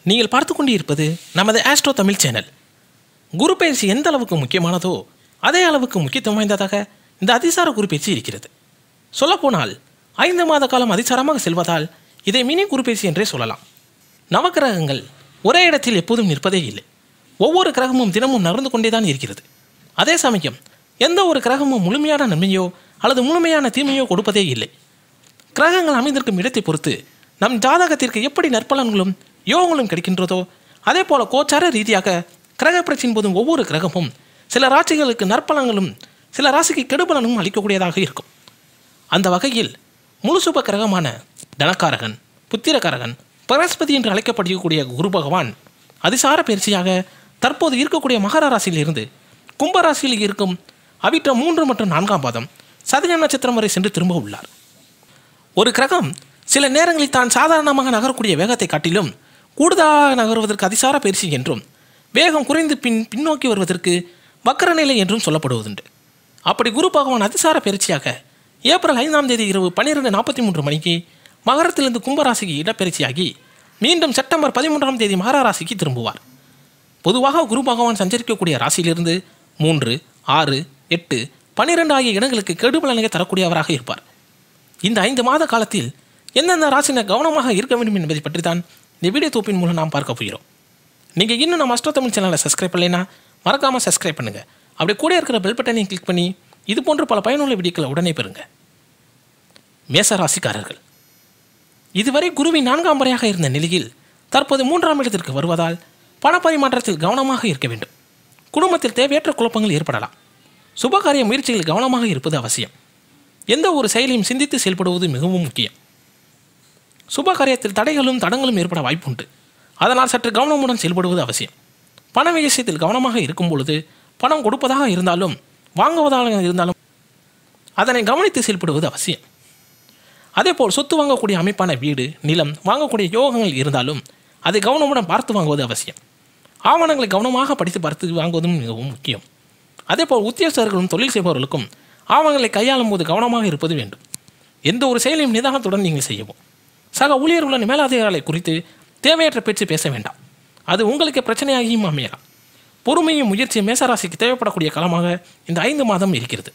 நீங்கள் பார்த்து கொண்டு இருப்பது நமது ஆஸ்ட்ரோ தமிழ் சேனல் குரு பயிற்சி எந்த அளவுக்கு முக்கியமானதோ அதே அளவுக்கு முக்கியத்துவம் வாய்ந்ததாக இந்த அதிசார குரு பயிற்சி இருக்கிறது சொல்லப்போனால் ஐந்து மாத காலம் அதிசாரமாக செல்வதால் இதை மினி குரு பயிற்சி என்றே சொல்லலாம் நவக்கிரகங்கள் ஒரே இடத்தில் எப்போதும் நிற்பதே இல்லை ஒவ்வொரு கிரகமும் தினமும் நகர்ந்து கொண்டே தான் இருக்கிறது அதே சமயம் எந்த ஒரு கிரகமும் முழுமையான நன்மையோ அல்லது முழுமையான தீமையோ கொடுப்பதே இல்லை கிரகங்கள் அமைந்திருக்கும் இடத்தை பொறுத்து நம் ஜாதகத்திற்கு எப்படி நற்பலன்களும் யோகங்களும் கிடைக்கின்றதோ அதே போல கோச்சார ரீதியாக கிரக பிரச்சனையின் போதும் ஒவ்வொரு கிரகமும் சில ராசிகளுக்கு நற்பலன்களும் சில ராசிக்கு கெடுபலனும் அளிக்கக்கூடியதாக இருக்கும் அந்த வகையில் முழுசுப கிரகமான தனக்காரகன் புத்திரகாரகன் பிரகஸ்பதி என்று அழைக்கப்படக்கூடிய குரு பகவான் அதிசார பயிற்சியாக தற்போது இருக்கக்கூடிய மகர ராசியிலிருந்து கும்ப ராசியில் இருக்கும் அவிட்ட மூன்று மற்றும் நான்காம் பாதம் சதய நட்சத்திரம் வரை சென்று திரும்ப உள்ளார் ஒரு கிரகம் சில நேரங்களில் தான் சாதாரணமாக நகரக்கூடிய வேகத்தை காட்டிலும் கூடுதலாக நகருவதற்கு அதிசார பயிற்சி என்றும் வேகம் குறைந்து பின் பின்னோக்கி வருவதற்கு வக்கர நிலை என்றும் சொல்லப்படுவதுண்டு அப்படி குரு பகவான் அதிசார பயிற்சியாக ஏப்ரல் ஐந்தாம் தேதி இரவு பன்னிரெண்டு நாற்பத்தி மூன்று மணிக்கு மகரத்திலிருந்து கும்பராசிக்கு இடப்பெயர்ச்சியாகி மீண்டும் செப்டம்பர் பதிமூன்றாம் தேதி மகர ராசிக்கு திரும்புவார் பொதுவாக குரு பகவான் சஞ்சரிக்கக்கூடிய ராசியிலிருந்து மூன்று ஆறு எட்டு பன்னிரெண்டு ஆகிய இடங்களுக்கு கெடுபலனை தரக்கூடியவராக இருப்பார் இந்த ஐந்து மாத காலத்தில் எந்தெந்த ராசினர் கவனமாக இருக்க வேண்டும் என்பதை பற்றி தான் இந்த வீடியோ தொப்பின் மூலம் நாம் பார்க்க போகிறோம் நீங்கள் இன்னும் நம்ம அஷ்டோ தமிழ் சேனலை சப்ஸ்கிரைப் பண்ணலைன்னா மறக்காமல் சப்ஸ்கிரைப் பண்ணுங்கள் அப்படியே கூட இருக்கிற பெல் பட்டனையும் கிளிக் பண்ணி இது போன்ற பல பயனுள்ள வீடியோக்களை உடனே பெறுங்க மேச ராசிக்காரர்கள் இதுவரை குருவின் நான்காம் முறையாக இருந்த நிலையில் தற்போது மூன்றாம் இடத்திற்கு வருவதால் பணப்பரிமாற்றத்தில் கவனமாக இருக்க வேண்டும் குடும்பத்தில் தேவையற்ற குழப்பங்கள் ஏற்படலாம் சுபகாரிய முயற்சிகளில் கவனமாக இருப்பது அவசியம் எந்த ஒரு செயலையும் சிந்தித்து செயல்படுவது மிகவும் முக்கியம் சுப காரியத்தில் தடைகளும் தடங்களும் ஏற்பட வாய்ப்புண்டு அதனால் சற்று கவனமுடன் செயல்படுவது அவசியம் பண விஷயத்தில் கவனமாக இருக்கும் பொழுது பணம் கொடுப்பதாக இருந்தாலும் வாங்குவதாக இருந்தாலும் அதனை கவனித்து செயல்படுவது அவசியம் அதேபோல் சொத்து வாங்கக்கூடிய அமைப்பான வீடு நிலம் வாங்கக்கூடிய யோகங்கள் இருந்தாலும் அதை கவனமுடன் பார்த்து வாங்குவது அவசியம் ஆவணங்களை கவனமாக படித்து பார்த்து வாங்குவதும் மிகவும் முக்கியம் அதேபோல் உத்தியோகஸ்தர்களும் தொழில் செய்பவர்களுக்கும் ஆவணங்களை கையாளும் போது கவனமாக இருப்பது வேண்டும் எந்த ஒரு செயலையும் நிதானத்துடன் நீங்கள் செய்யவும் சக ஊழியர்களுடன் மேலதிகாரிகளை குறித்து தேவையற்ற பேச்சு பேச வேண்டாம் அது உங்களுக்கு பிரச்சனையாகியும் அமையலாம் பொறுமையும் முயற்சியும் மேசராசிக்கு தேவைப்படக்கூடிய காலமாக இந்த ஐந்து மாதம் இருக்கிறது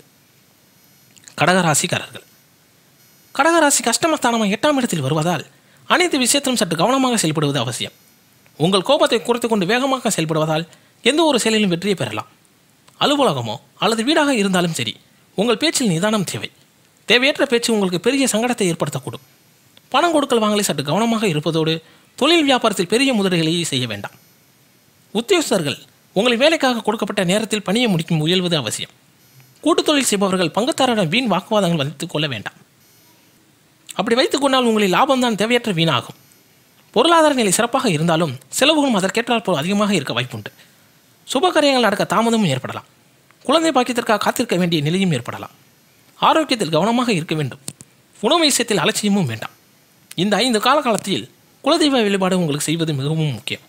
கடகராசிக்காரர்கள் கடகராசி கஷ்டமஸ்தானமாக எட்டாம் இடத்தில் வருவதால் அனைத்து விஷயத்திலும் சற்று கவனமாக செயல்படுவது அவசியம் உங்கள் கோபத்தை குறைத்து கொண்டு வேகமாக செயல்படுவதால் எந்த ஒரு செயலிலும் வெற்றியை பெறலாம் அலுவலகமோ அல்லது வீடாக இருந்தாலும் சரி உங்கள் பேச்சில் நிதானம் தேவை தேவையற்ற பேச்சு உங்களுக்கு பெரிய சங்கடத்தை ஏற்படுத்தக்கூடும் பணம் கொடுக்கல் வாங்கலை சற்று கவனமாக இருப்பதோடு தொழில் வியாபாரத்தில் பெரிய முதலீடுகளை செய்ய வேண்டாம் உத்தியோகஸ்தர்கள் உங்களை வேலைக்காக கொடுக்கப்பட்ட நேரத்தில் பணியை முடிக்கும் முயல்வது அவசியம் கூட்டுத் தொழில் செய்பவர்கள் பங்குதாரரிடம் வீண் வாக்குவாதங்கள் வைத்துக் கொள்ள வேண்டாம் அப்படி வைத்துக் கொண்டால் உங்களின் லாபம்தான் தேவையற்ற வீணாகும் பொருளாதார நிலை சிறப்பாக இருந்தாலும் செலவுகளும் அதற்கேற்றால் போல் அதிகமாக இருக்க வாய்ப்புண்டு சுப காரியங்கள் நடக்க தாமதமும் ஏற்படலாம் குழந்தை பாக்கியத்திற்காக காத்திருக்க வேண்டிய நிலையும் ஏற்படலாம் ஆரோக்கியத்தில் கவனமாக இருக்க வேண்டும் உணவு விஷயத்தில் அலட்சியமும் வேண்டாம் இந்த ஐந்து காலகாலத்தில் குலதெய்வ வழிபாடு உங்களுக்கு செய்வது மிகவும் முக்கியம்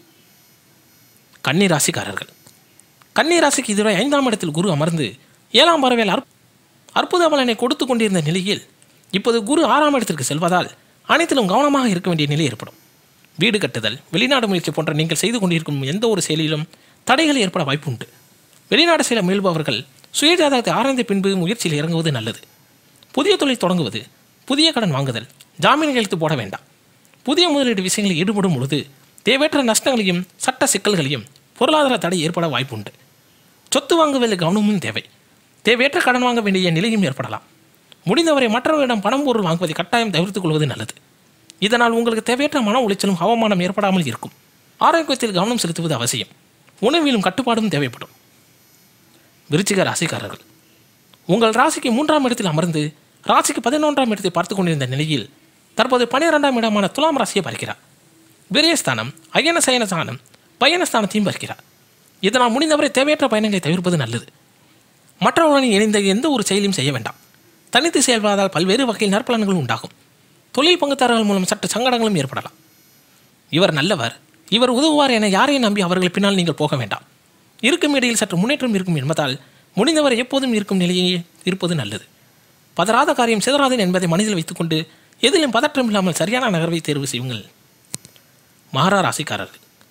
கன்னி ராசிக்காரர்கள் கன்னி ராசிக்கு இதுவரை ஐந்தாம் இடத்தில் குரு அமர்ந்து ஏழாம் பறவையில் அற்ப அற்புத பலனை கொடுத்து கொண்டிருந்த நிலையில் இப்போது குரு ஆறாம் இடத்திற்கு செல்வதால் அனைத்திலும் கவனமாக இருக்க வேண்டிய நிலை ஏற்படும் வீடு கட்டுதல் வெளிநாடு முயற்சி போன்ற நீங்கள் செய்து கொண்டிருக்கும் எந்த ஒரு செயலிலும் தடைகள் ஏற்பட வாய்ப்புண்டு வெளிநாடு செல்ல முயல்பவர்கள் சுயஜாதகத்தை ஆராய்ந்த பின்பு முயற்சியில் இறங்குவது நல்லது புதிய தொழில் தொடங்குவது புதிய கடன் வாங்குதல் ஜாமீன் கையெழுத்து போட வேண்டாம் புதிய முதலீடு விஷயங்களில் ஈடுபடும் பொழுது தேவையற்ற நஷ்டங்களையும் சட்ட சிக்கல்களையும் பொருளாதார தடை ஏற்பட வாய்ப்புண்டு சொத்து வாங்குவதில் கவனமும் தேவை தேவையற்ற கடன் வாங்க வேண்டிய நிலையும் ஏற்படலாம் முடிந்தவரை மற்றவர்களிடம் பணம் பொருள் வாங்குவதை கட்டாயம் தவிர்த்துக் கொள்வது நல்லது இதனால் உங்களுக்கு தேவையற்ற மன உளைச்சலும் அவமானம் ஏற்படாமல் இருக்கும் ஆரோக்கியத்தில் கவனம் செலுத்துவது அவசியம் உணவிலும் கட்டுப்பாடும் தேவைப்படும் விருச்சிக ராசிக்காரர்கள் உங்கள் ராசிக்கு மூன்றாம் இடத்தில் அமர்ந்து ராசிக்கு பதினொன்றாம் இடத்தை பார்த்து கொண்டிருந்த நிலையில் தற்போது பனிரெண்டாம் இடமான துலாம் ராசியை பார்க்கிறார் விரயஸ்தானம் அயன சயனஸ்தானம் பயணஸ்தானத்தையும் பார்க்கிறார் இதனால் முடிந்தவரை தேவையற்ற பயணங்களை தவிர்ப்பது நல்லது மற்றவர்களுடன் இணைந்த எந்த ஒரு செயலையும் செய்ய வேண்டாம் தனித்து செயல்படாதால் பல்வேறு வகையில் நற்பலன்களும் உண்டாகும் தொழில் பங்குதாரர்கள் மூலம் சற்று சங்கடங்களும் ஏற்படலாம் இவர் நல்லவர் இவர் உதவுவார் என யாரையும் நம்பி அவர்கள் பின்னால் நீங்கள் போக வேண்டாம் இருக்கும் இடையில் சற்று முன்னேற்றம் இருக்கும் என்பதால் முடிந்தவரை எப்போதும் இருக்கும் நிலையே இருப்பது நல்லது பதறாத காரியம் சிதறாது என்பதை மனதில் வைத்துக்கொண்டு எதிலும் பதற்றம் இல்லாமல் சரியான நகர்வை தேர்வு செய்யுங்கள் மகரா ராசிக்காரர்கள்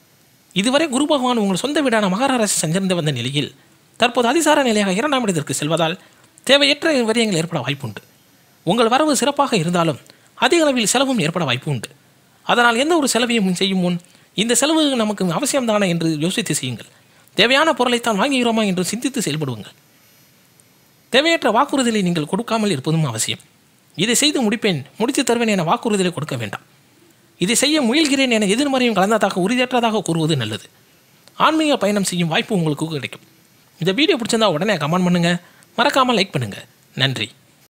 இதுவரை குரு பகவான் உங்கள் சொந்த வீடான மகாராசி சஞ்சரிந்து வந்த நிலையில் தற்போது அதிசார நிலையாக இரண்டாம் இடத்திற்கு செல்வதால் தேவையற்ற விரயங்கள் ஏற்பட வாய்ப்புண்டு உங்கள் வரவு சிறப்பாக இருந்தாலும் அதிக அளவில் செலவும் ஏற்பட வாய்ப்பு உண்டு அதனால் எந்த ஒரு செலவையும் செய்யும் முன் இந்த செலவு நமக்கு அவசியம்தானே என்று யோசித்து செய்யுங்கள் தேவையான பொருளைத்தான் வாங்குகிறோமா என்று சிந்தித்து செயல்படுங்கள் தேவையற்ற வாக்குறுதிகளை நீங்கள் கொடுக்காமல் இருப்பதும் அவசியம் இதை செய்து முடிப்பேன் முடித்து தருவேன் என வாக்குறுதிகளை கொடுக்க வேண்டாம் இதை செய்ய முயல்கிறேன் என எதிர்மறையும் கலந்ததாக உறுதியற்றதாக கூறுவது நல்லது ஆன்மீக பயணம் செய்யும் வாய்ப்பு உங்களுக்கு கிடைக்கும் இந்த வீடியோ பிடிச்சிருந்தா உடனே கமெண்ட் பண்ணுங்கள் மறக்காமல் லைக் பண்ணுங்கள் நன்றி